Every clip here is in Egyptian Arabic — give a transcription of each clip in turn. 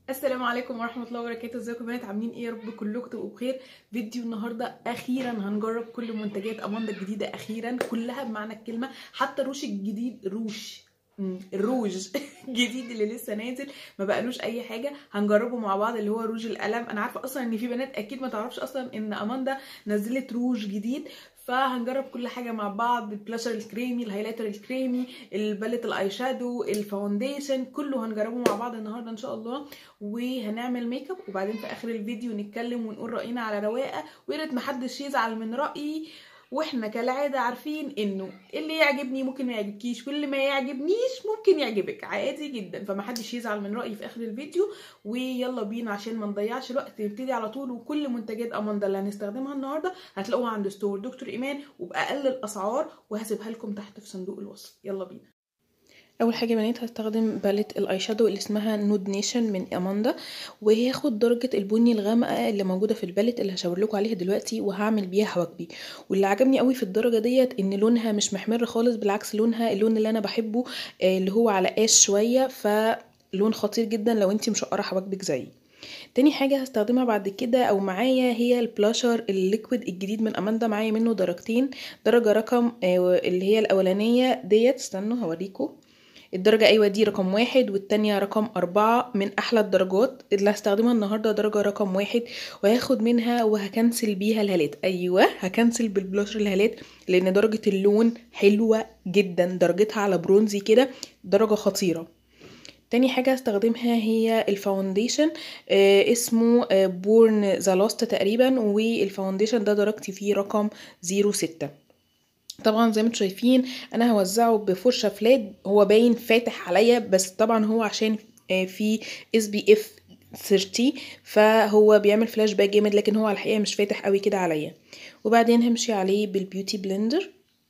السلام عليكم ورحمه الله وبركاته ازيكم يا بنات عاملين ايه يا رب كلكم تبقوا بخير فيديو النهارده اخيرا هنجرب كل منتجات اماندا الجديده اخيرا كلها بمعنى الكلمه حتى روش الجديد روش مم، الروج الجديد اللي لسه نازل ما بقالوش اي حاجه هنجربه مع بعض اللي هو روج القلم انا عارفه اصلا ان في بنات اكيد ما تعرفش اصلا ان اماندا نزلت روج جديد فهنجرب كل حاجه مع بعض البلاشر الكريمي الهايلايتر الكريمي الباليت الاي شادو الفاونديشن كله هنجربه مع بعض النهارده ان شاء الله وهنعمل ميك اب وبعدين في اخر الفيديو نتكلم ونقول راينا على رواقه ويا ريت محدش يزعل من رايي واحنا كالعاده عارفين انه اللي يعجبني ممكن ما يعجبكيش واللي ما يعجبنيش ممكن يعجبك عادي جدا فمحدش يزعل من رايي في اخر الفيديو ويلا بينا عشان ما نضيعش الوقت نبتدي على طول وكل منتجات اماندا اللي هنستخدمها النهارده هتلاقوها عند ستور دكتور ايمان وباقل الاسعار وهسيبها لكم تحت في صندوق الوصف يلا بينا اول حاجه يا بنات هستخدم باليت الاي شادو اللي اسمها نود نيشن من اماندا وهاخد درجه البني الغامقه اللي موجوده في الباليت اللي هشاور لكم عليها دلوقتي وهعمل بيها حواجبي واللي عجبني قوي في الدرجه ديت ان لونها مش محمر خالص بالعكس لونها اللون اللي انا بحبه آه، اللي هو على قاش شويه فلون خطير جدا لو انتي مشقره حواجبك زيي تاني حاجة هستخدمها بعد كده او معايا هي البلاشر الليكويد الجديد من اماندا معايا منه درجتين درجة رقم آه، اللي هي الاولانية ديت استنوا هوريكم الدرجة أيوة دي رقم واحد والتانية رقم أربعة من أحلى الدرجات اللي هستخدمها النهاردة درجة رقم واحد وهاخد منها وهكنسل بيها الهالات أيوة هكنسل بالبلاشر الهالات لأن درجة اللون حلوة جدا درجتها على برونزي كده درجة خطيرة تاني حاجة هستخدمها هي الفاونديشن آه اسمه آه بورن ذا لاست تقريبا والفاونديشن ده درجتي فيه رقم زيرو ستة طبعا زي ما انتم شايفين انا هوزعه بفرشه فلات هو باين فاتح عليا بس طبعا هو عشان آه، في اس بي اف 30 فهو بيعمل فلاش باك جامد لكن هو على الحقيقه مش فاتح قوي كده عليا وبعدين همشي عليه بالبيوتي بلندر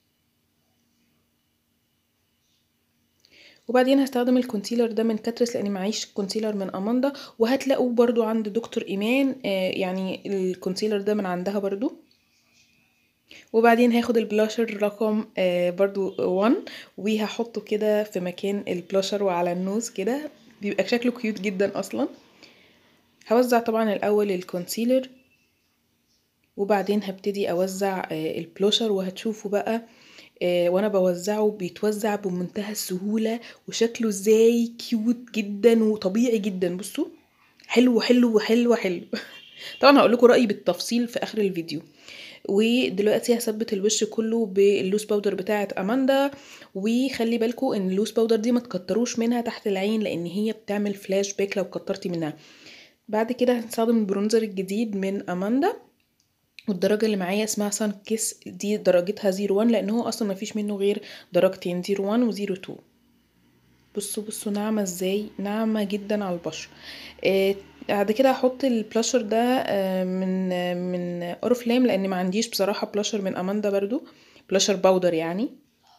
وبعدين هستخدم الكونسيلر ده من كاترس لاني معيش كونسيلر من اماندا وهتلاقوه برضو عند دكتور ايمان آه، يعني الكونسيلر ده من عندها برضو وبعدين هاخد البلاشر رقم آه برضو 1 وهحطه كده في مكان البلاشر وعلى النوز كده بيبقى شكله كيوت جدا اصلا هوزع طبعا الاول الكونسيلر وبعدين هبتدي اوزع آه البلاشر وهتشوفوا بقى آه وانا بوزعه بيتوزع بمنتهى السهولة وشكله ازاي كيوت جدا وطبيعي جدا بصوا حلو حلو حلو حلو طبعا هقول لكم رايي بالتفصيل في اخر الفيديو ودلوقتي هثبت الوش كله باللوس باودر بتاعه اماندا وخلي بالكم ان اللوس باودر دي ما تكتروش منها تحت العين لان هي بتعمل فلاش باك لو كترتي منها بعد كده هنستخدم البرونزر الجديد من اماندا والدرجة اللي معايا اسمها سان كيس دي درجتها زيرو وان لان هو اصلا مفيش منه غير درجتين زيرو وان وزيرو تو بصوا بصوا ناعمة ازاي ناعمة جدا على البشرة آه بعد كده هحط البلاشر ده آه من آه من اورفلام لان ما عنديش بصراحة بلاشر من اماندا برضو بلاشر باودر يعني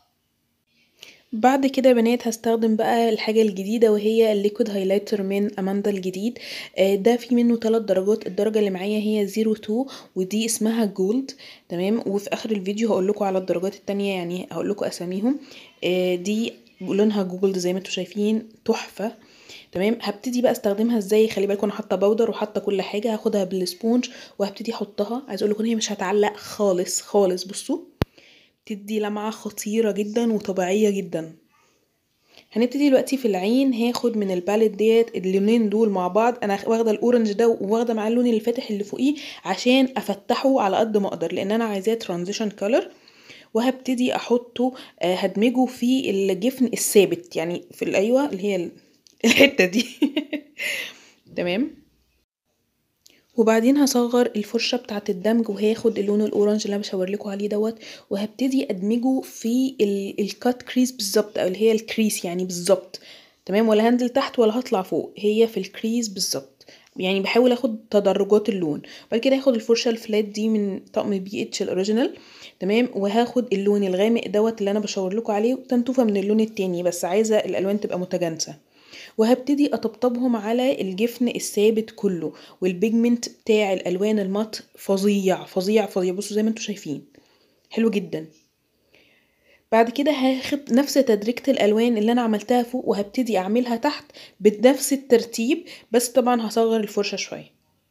بعد كده يا بنات هستخدم بقى الحاجة الجديدة وهي الليكويد هايلايتر من اماندا الجديد آه ده في منه ثلاث درجات الدرجة اللي معايا هي 02 ودي اسمها جولد تمام وفي اخر الفيديو هقول لكم على الدرجات التانية يعني هقول لكم اساميهم آه دي لونها جولد زي ما انتم شايفين تحفة تمام هبتدي بقى استخدمها ازاي خلي بالكم انا حاطه باودر وحاطه كل حاجه هاخدها بالسبونج وهبتدي احطها عايز اقول لكم هي مش هتعلق خالص خالص بصوا تدي لمعه خطيره جدا وطبيعيه جدا هنبتدي دلوقتي في العين هاخد من الباليت ديت اللونين دول مع بعض انا واخده الاورنج ده وواخده معاه اللون الفاتح اللي فوقيه عشان افتحه على قد ما اقدر لان انا عايزاه ترانزيشن كولر وهبتدي احطه آه، هدمجه في الجفن الثابت يعني في الايوه اللي هي الحته دي تمام وبعدين هصغر الفرشه بتاعه الدمج وهاخد اللون الاورنج اللي انا بشاور لكم عليه دوت وهبتدي ادمجه في الكات كريس بالظبط او اللي هي الكريس يعني بالظبط تمام ولا هنزل تحت ولا هطلع فوق هي في الكريس بالظبط يعني بحاول اخد تدرجات اللون بعد كده هاخد الفرشه الفلات دي من طقم بي اتش الاوريجينال تمام وهاخد اللون الغامق دوت اللي انا بشاور لكم عليه وتنتوفه من اللون التاني بس عايزه الالوان تبقى متجانسه وهبتدي اطبطبهم على الجفن الثابت كله والبيجمنت بتاع الالوان المات فظيع فظيع فظيع بصوا زي ما انتم شايفين حلو جدا بعد كده هاخد نفس تدريجة الالوان اللي انا عملتها فوق وهبتدي اعملها تحت بنفس الترتيب بس طبعا هصغر الفرشة شوية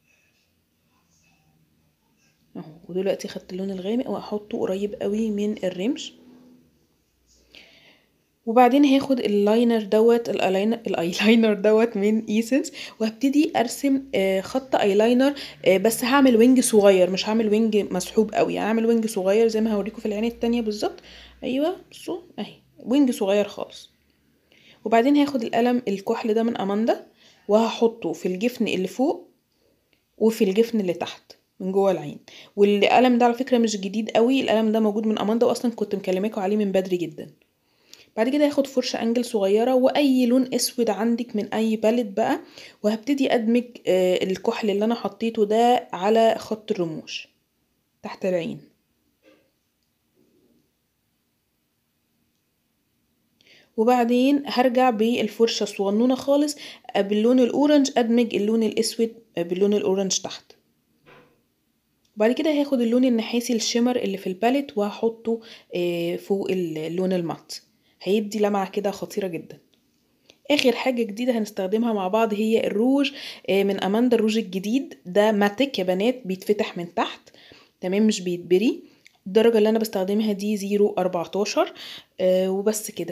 اهو ودلوقتي خدت اللون الغامق واحطه قريب قوي من الرمش وبعدين هاخد اللاينر دوت الايلاينر الايلاينر دوت من ايسنس وهبتدي ارسم آه، خط ايلاينر آه، بس هعمل وينج صغير مش هعمل وينج مسحوب قوي يعني هعمل وينج صغير زي ما هوريكم في العين التانية بالظبط ايوه بصوا اهي وينج صغير خالص وبعدين هاخد القلم الكحل ده من اماندا وهحطه في الجفن اللي فوق وفي الجفن اللي تحت من جوه العين والقلم ده على فكره مش جديد قوي القلم ده موجود من اماندا واصلا كنت مكلماكوا عليه من بدري جدا بعد كده هاخد فرشة انجل صغيرة واي لون اسود عندك من اي باليت بقى وهبتدي ادمج آه، الكحل اللي انا حطيته ده على خط الرموش تحت العين وبعدين هرجع بالفرشة الصغنونة خالص آه، باللون الاورنج ادمج اللون الاسود آه، باللون الاورنج تحت وبعد كده هاخد اللون النحاسي الشمر اللي في الباليت وهحطه آه، فوق اللون المات هيدي لمعة كده خطيرة جدا اخر حاجة جديدة هنستخدمها مع بعض هي الروج آه، من اماندا الروج الجديد ده ماتيك يا بنات بيتفتح من تحت تمام مش بيتبري الدرجة اللي انا بستخدمها دي زيرو اربعتاشر آه، وبس كده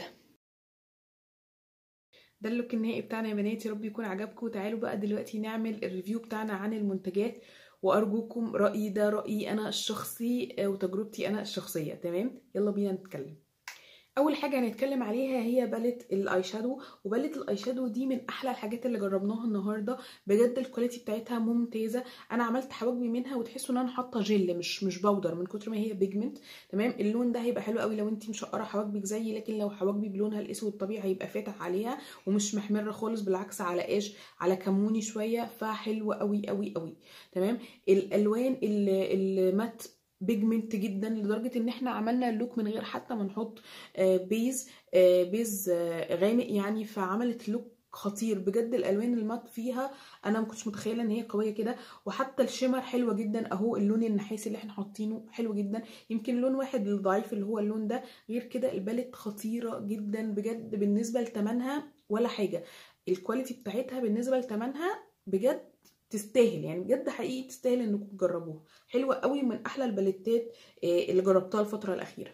ده اللوك النهائي بتاعنا يا بنات يا رب يكون عجبكم تعالوا بقى دلوقتي نعمل الريفيو بتاعنا عن المنتجات وارجوكم رايي ده رايي انا الشخصي آه، وتجربتي انا الشخصيه تمام يلا بينا نتكلم اول حاجه هنتكلم عليها هي باليت الاي شادو وباليت الاي شادو دي من احلى الحاجات اللي جربناها النهارده بجد الكواليتي بتاعتها ممتازه انا عملت حواجبي منها وتحسوا ان انا حاطه جل مش مش باودر من كتر ما هي بيجمنت تمام اللون ده هيبقى حلو قوي لو انت مشقره حواجبك زيي لكن لو حواجبي بلونها الاسود الطبيعي هيبقى فاتح عليها ومش محمره خالص بالعكس على ايش على كموني شويه فحلو قوي قوي قوي تمام الالوان ال- المات بيجمنت جدا لدرجه ان احنا عملنا اللوك من غير حتى ما نحط آه، بيز آه، بيز آه، غامق يعني فعملت لوك خطير بجد الالوان المات فيها انا ما كنتش متخيله ان هي قويه كده وحتى الشمر حلوه جدا اهو اللون النحاسي اللي احنا حاطينه حلو جدا يمكن لون واحد الضعيف اللي هو اللون ده غير كده البالت خطيره جدا بجد بالنسبه لتمنها ولا حاجه الكواليتي بتاعتها بالنسبه لتمنها بجد تستاهل يعني بجد حقيقي تستاهل انكم تجربوها حلوه قوي من احلى الباليتات آه، اللي جربتها الفتره الاخيره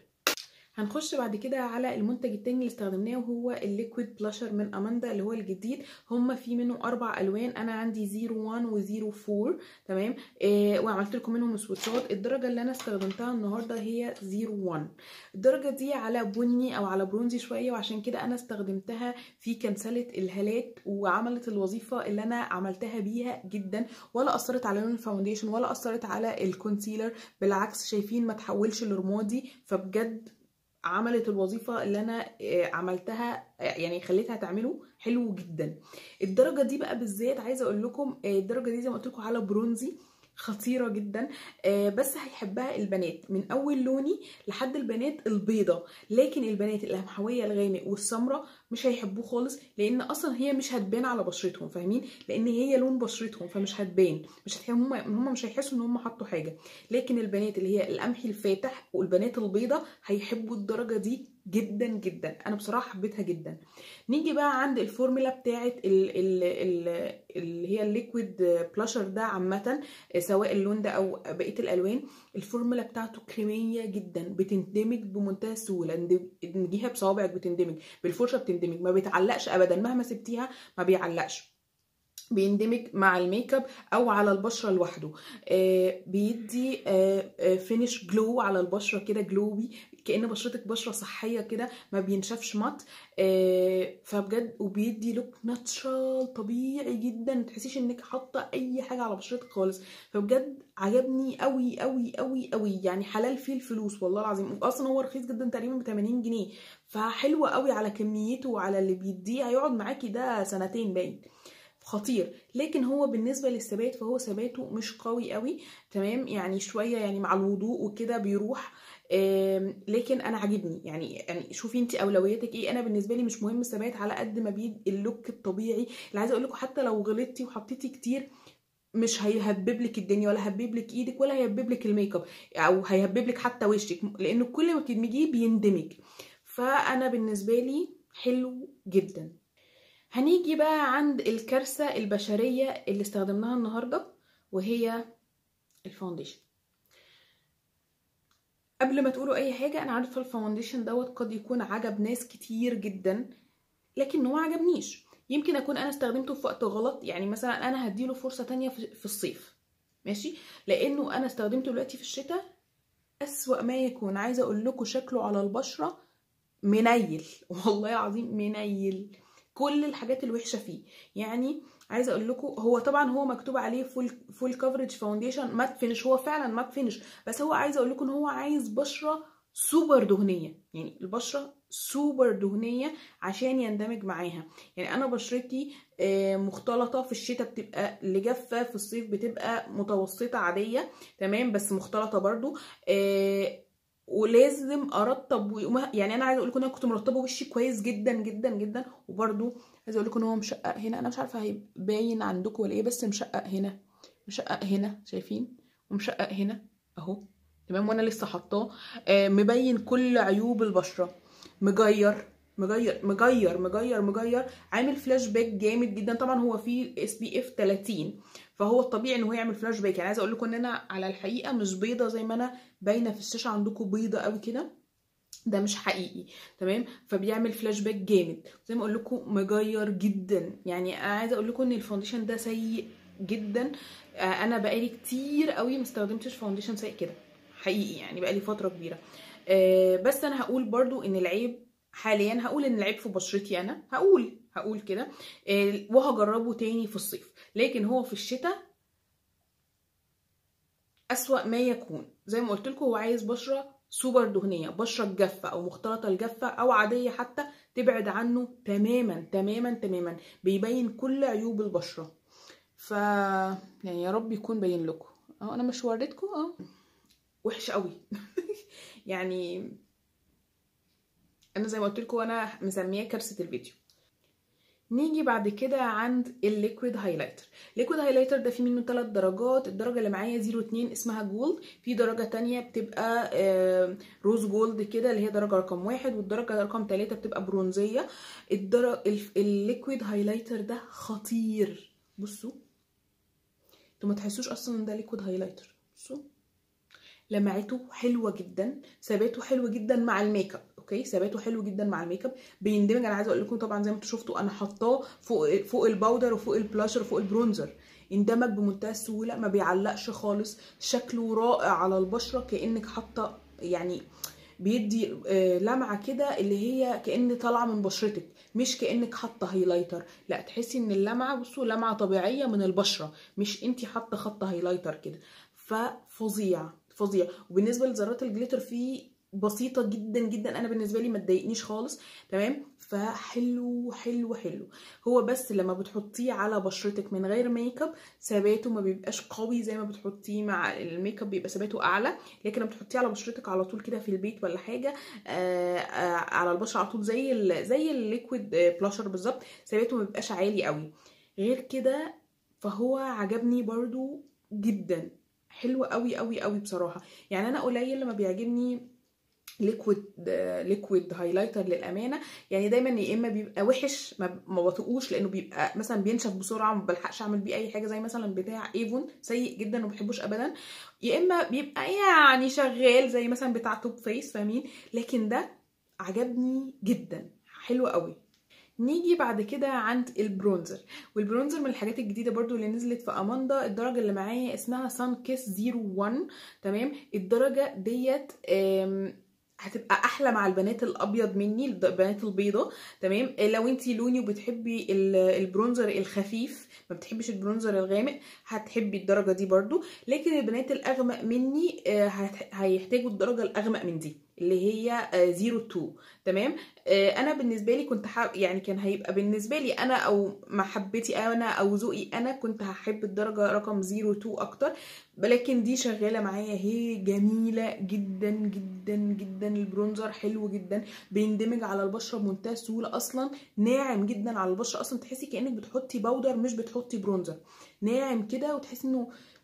هنخش بعد كده على المنتج التاني اللي استخدمناه وهو الليكويد بلاشر من اماندا اللي هو الجديد هما في منه اربع الوان انا عندي 01 و04 تمام آه وعملت لكم منهم سويتشات الدرجه اللي انا استخدمتها النهارده هي 01 الدرجه دي على بني او على برونزي شويه وعشان كده انا استخدمتها في كنسله الهالات وعملت الوظيفه اللي انا عملتها بيها جدا ولا اثرت على لون الفاونديشن ولا اثرت على الكونسيلر بالعكس شايفين ما تحولش لرمادي فبجد عملت الوظيفة اللي أنا آه، عملتها آه، يعني خليتها تعمله حلو جدا الدرجة دي بقى بالذات عايزة أقول لكم آه، الدرجة دي زي ما قلت لكم على برونزي خطيرة جدا آه، بس هيحبها البنات من أول لوني لحد البنات البيضة لكن البنات القمحوية الغامق والسمرة مش هيحبوه خالص لأن أصلا هي مش هتبان على بشرتهم فاهمين لأن هي لون بشرتهم فمش هتبان مش هتح... هم هم مش هيحسوا إن هم حطوا حاجة لكن البنات اللي هي القمحي الفاتح والبنات البيضة هيحبوا الدرجة دي جدا جدا انا بصراحه حبيتها جدا نيجي بقى عند الفورمولا بتاعه ال ال ال اللي هي الليكويد بلاشر ده عامه سواء اللون ده او بقيه الالوان الفورمولا بتاعته كريميه جدا بتندمج بمنتهى السهوله ندمجيها بصوابعك بتندمج بالفرشه بتندمج ما بيتعلقش ابدا مهما سبتيها ما بيعلقش بيندمج مع الميك اب او على البشره لوحده آه بيدي آه آه فينش جلو على البشره كده جلوي كأن بشرتك بشره صحيه كده ما بينشفش مات آه فبجد وبيدي لوك ناتشرال طبيعي جدا ما تحسيش انك حاطه اي حاجه على بشرتك خالص فبجد عجبني قوي قوي قوي قوي يعني حلال فيه الفلوس والله العظيم اصلا هو رخيص جدا تقريبا ب 80 جنيه فحلو قوي على كميته وعلى اللي بيديه هيقعد معاكي ده سنتين باين خطير لكن هو بالنسبه للثبات فهو ثباته مش قوي قوي تمام يعني شويه يعني مع الوضوء وكده بيروح آم، لكن انا عاجبني يعني يعني شوفي انت اولوياتك ايه انا بالنسبه لي مش مهم الثبات على قد ما بيد اللوك الطبيعي اللي عايزه اقول لكم حتى لو غلطتي وحطيتي كتير مش هيهبب لك الدنيا ولا هيهبب لك ايدك ولا هيهبب لك الميك اب او هيهبب لك حتى وشك لانه كل ما بتدمجيه بيندمج فانا بالنسبه لي حلو جدا هنيجي بقى عند الكارثه البشريه اللي استخدمناها النهارده وهي الفاونديشن قبل ما تقولوا اي حاجه انا عارفه الفاونديشن دوت قد يكون عجب ناس كتير جدا لكن هو عجبنيش يمكن اكون انا استخدمته في وقت غلط يعني مثلا انا هديله فرصه تانية في الصيف ماشي لانه انا استخدمته دلوقتي في الشتاء اسوا ما يكون عايزه اقول لكم شكله على البشره منيل والله العظيم منيل كل الحاجات الوحشه فيه يعني عايزه اقول لكم هو طبعا هو مكتوب عليه فول فول كفرج فاونديشن مات فينش هو فعلا مات فينش بس هو عايزه اقول لكم ان هو عايز بشره سوبر دهنيه يعني البشره سوبر دهنيه عشان يندمج معاها يعني انا بشرتي مختلطه في الشتاء بتبقى اللي جافه في الصيف بتبقى متوسطه عاديه تمام بس مختلطه برضو ولازم ارطب يعني انا عايزه اقول لكم انا كنت مرطبه وشي كويس جدا جدا جدا وبرده عايزه اقول لكم ان هو مشقق هنا انا مش عارفه هيباين عندكم ولا ايه بس مشقق هنا مشقق هنا شايفين ومشقق هنا اهو تمام وانا لسه حاطاه آه مبين كل عيوب البشره مجير مجير مجير مجير مجير عامل فلاش باك جامد جدا طبعا هو فيه اس بي اف 30 فهو الطبيعي ان هو يعمل فلاش باك يعني عايزه اقول لكم ان انا على الحقيقه مش بيضه زي ما انا باينه في الشاشه عندكم بيضه قوي كده ده مش حقيقي تمام فبيعمل فلاش باك جامد زي ما اقول لكم مجير جدا يعني انا عايزه اقول لكم ان الفاونديشن ده سيء جدا انا بقالي كتير قوي ما استخدمتش فاونديشن سيء كده حقيقي يعني بقالي فتره كبيره بس انا هقول برضو ان العيب حاليا هقول ان العيب في بشرتي انا هقول هقول كده وهجربه تاني في الصيف لكن هو في الشتاء اسوا ما يكون زي ما قلت لكم هو عايز بشره سوبر دهنيه بشره جافه او مختلطه الجافه او عاديه حتى تبعد عنه تماما تماما تماما بيبين كل عيوب البشره ف يعني يا رب يكون باين لكم اه انا مش وريتكم اه وحش قوي يعني انا زي ما قلت لكم انا مسميه كارثه الفيديو نيجي بعد كده عند الليكويد هايلايتر الليكويد هايلايتر ده فيه منه ثلاث درجات الدرجه اللي معايا 02 اسمها جولد في درجه تانية بتبقى روز جولد كده اللي هي درجه رقم واحد والدرجه رقم ثلاثة بتبقى برونزيه الدرجه الليكويد هايلايتر ده خطير بصوا انتوا ما تحسوش اصلا ان ده ليكويد هايلايتر بصوا لمعته حلوه جدا ثباته حلو جدا مع الميك اب اوكي ثباته حلو جدا مع الميك اب بيندمج انا عايزه اقول لكم طبعا زي ما انتم شفتوا انا حطاه فوق فوق الباودر وفوق البلاشر وفوق البرونزر اندمج بمنتهى السهوله ما بيعلقش خالص شكله رائع على البشره كانك حاطه يعني بيدي لمعه كده اللي هي كان طالعه من بشرتك مش كانك حاطه هايلايتر لا تحسي ان اللمعه بصوا لمعه طبيعيه من البشره مش انت حاطه خط هايلايتر كده ففظيع فظيع وبالنسبه لذرات الجليتر فيه بسيطة جدا جدا انا بالنسبة لي ما تضايقنيش خالص تمام فحلو حلو حلو هو بس لما بتحطيه على بشرتك من غير ميك اب ثباته ما بيبقاش قوي زي ما بتحطيه مع الميك اب بيبقى ثباته اعلى لكن لما بتحطيه على بشرتك على طول كده في البيت ولا حاجة آآ آآ على البشرة على طول زي ال زي الليكويد بلاشر بالظبط ثباته ما بيبقاش عالي قوي غير كده فهو عجبني برضو جدا حلو قوي قوي قوي بصراحه يعني انا قليل لما بيعجبني ليكويد ليكويد هايلايتر للامانه يعني دايما يا اما بيبقى وحش ما, ما بطيقوش لانه بيبقى مثلا بينشف بسرعه ما بلحقش اعمل بيه اي حاجه زي مثلا بتاع ايفون سيء جدا وما بحبوش ابدا يا اما بيبقى يعني شغال زي مثلا بتاع توب فيس فاهمين لكن ده عجبني جدا حلو قوي نيجي بعد كده عند البرونزر والبرونزر من الحاجات الجديده برضو اللي نزلت في اماندا الدرجه اللي معايا اسمها سان كيس 01 تمام الدرجه ديت هتبقى احلى مع البنات الابيض مني البنات البيضة تمام لو انتي لوني وبتحبي البرونزر الخفيف ما بتحبيش البرونزر الغامق هتحبي الدرجه دي برضو لكن البنات الاغمق مني هيحتاجوا الدرجه الاغمق من دي اللي هي زيرو تو تمام آه، انا بالنسبه لي كنت حاب يعني كان هيبقى بالنسبه لي انا او محبتي انا او ذوقي انا كنت هحب الدرجه رقم زيرو تو اكتر لكن دي شغاله معايا هي جميله جدا جدا جدا البرونزر حلو جدا بيندمج على البشره بمنتهى السهوله اصلا ناعم جدا على البشره اصلا تحسي كانك بتحطي باودر مش بتحطي برونزر ناعم كده وتحسي انه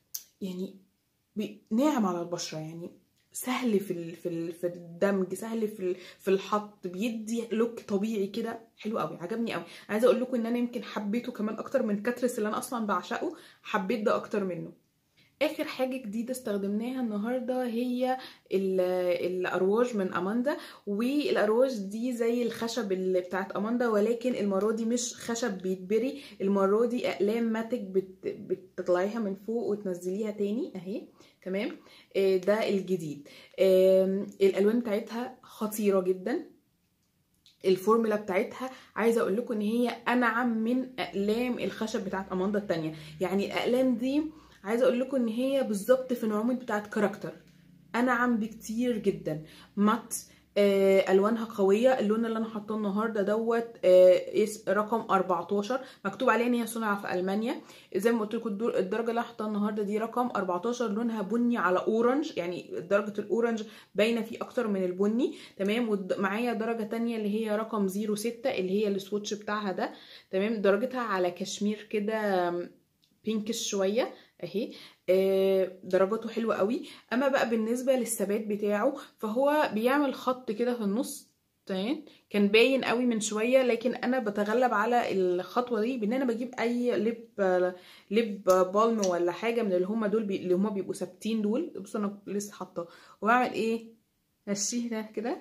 يعني بي- ناعم على البشره يعني سهل في ال في ال في الدمج سهل في ال في الحط بيدي لوك طبيعي كده حلو قوي عجبني قوي عايزه اقول لكم ان انا يمكن حبيته كمان اكتر من كاتريس اللي انا اصلا بعشقه حبيت ده اكتر منه اخر حاجه جديده استخدمناها النهارده هي ال- الارواج من اماندا والارواج دي زي الخشب اللي بتاعت اماندا ولكن المره دي مش خشب بيتبري المره دي اقلام ماتك بت بتطلعيها من فوق وتنزليها تاني اهي تمام آه، ده الجديد آم، الالوان بتاعتها خطيره جدا الفورمولا بتاعتها عايزه اقول لكم ان هي انعم من اقلام الخشب بتاعت اماندا التانية يعني الاقلام دي عايزه اقول لكم ان هي بالظبط في النعومه بتاعت كاركتر انعم بكتير جدا مات آه، الوانها قويه اللون اللي انا حاطاه النهارده دوت آه، اس- رقم 14 مكتوب عليه ان هي صنع في المانيا زي ما قلت لكم الدر- الدرجه اللي انا حاطاها النهارده دي رقم 14 لونها بني على اورنج يعني درجه الاورنج باينه فيه اكتر من البني تمام ومعايا درجه تانية اللي هي رقم 06 اللي هي السويتش بتاعها ده تمام درجتها على كشمير كده بينكش شويه اهي آه، درجاته حلوه قوي اما بقى بالنسبه للثبات بتاعه فهو بيعمل خط كده في النص تمام كان باين قوي من شويه لكن انا بتغلب على الخطوه دي بان انا بجيب اي لب لب بالم ولا حاجه من اللي هم دول بي... اللي هم بيبقوا ثابتين دول بصوا انا لسه حاطاه وبعمل ايه مشيه ده كده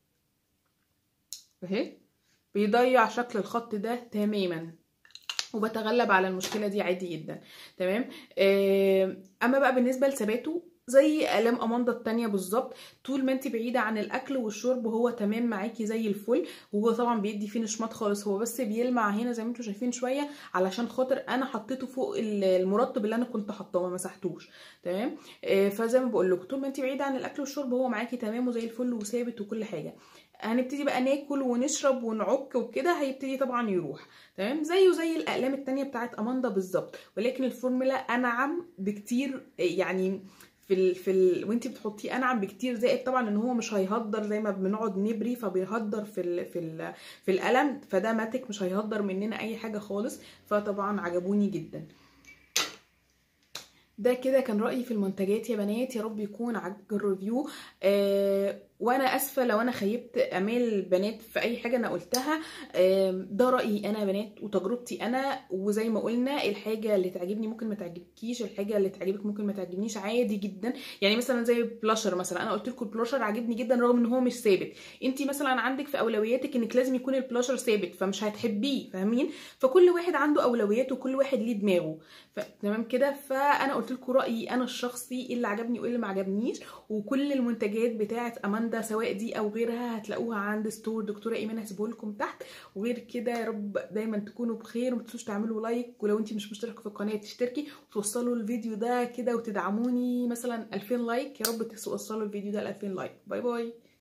اهي بيضيع شكل الخط ده تماما وبتغلب على المشكله دي عادي جدا تمام آه، اما بقى بالنسبه لثباته زي الام اماندا التانية بالظبط طول ما انت بعيده عن الاكل والشرب هو تمام معاكي زي الفل وهو طبعا بيدي فيه نشمات خالص هو بس بيلمع هنا زي ما انتم شايفين شويه علشان خاطر انا حطيته فوق ال- المرطب اللي انا كنت حاطاه ما مسحتوش تمام آه، فزي ما بقول لكم طول ما انت بعيده عن الاكل والشرب هو معاكي تمام وزي الفل وثابت وكل حاجه هنبتدي بقى ناكل ونشرب ونعك وكده هيبتدي طبعا يروح تمام زيه زي الاقلام التانية بتاعت اماندا بالظبط ولكن الفورمولا انعم بكتير يعني في ال... في ال... وانت بتحطيه انعم بكتير زائد طبعا ان هو مش هيهدر زي ما بنقعد نبري فبيهدر في ال... في ال... في القلم فده ماتك مش هيهدر مننا اي حاجه خالص فطبعا عجبوني جدا ده كده كان رأيي في المنتجات يا بنات يا رب يكون عجبك الريفيو آه وانا اسفه لو انا خيبت امال البنات في اي حاجه انا قلتها آه ده رايي انا يا بنات وتجربتي انا وزي ما قلنا الحاجه اللي تعجبني ممكن ما تعجبكيش الحاجه اللي تعجبك ممكن ما تعجبنيش عادي جدا يعني مثلا زي بلاشر مثلا انا قلت لكم البلاشر عاجبني جدا رغم ان هو مش ثابت انت مثلا عندك في اولوياتك انك لازم يكون البلاشر ثابت فمش هتحبيه فاهمين فكل واحد عنده اولوياته وكل واحد ليه دماغه تمام كده فانا قلت لكم رايي انا الشخصي ايه اللي عجبني وايه اللي ما عجبنيش وكل المنتجات بتاعه اماندا سواء دي او غيرها هتلاقوها عند ستور دكتوره ايمان هسيبه لكم تحت وغير كده يا رب دايما تكونوا بخير وما تنسوش تعملوا لايك ولو انت مش مشتركه في القناه تشتركي وتوصلوا الفيديو ده كده وتدعموني مثلا 2000 لايك يا رب توصلوا الفيديو ده ل 2000 لايك باي باي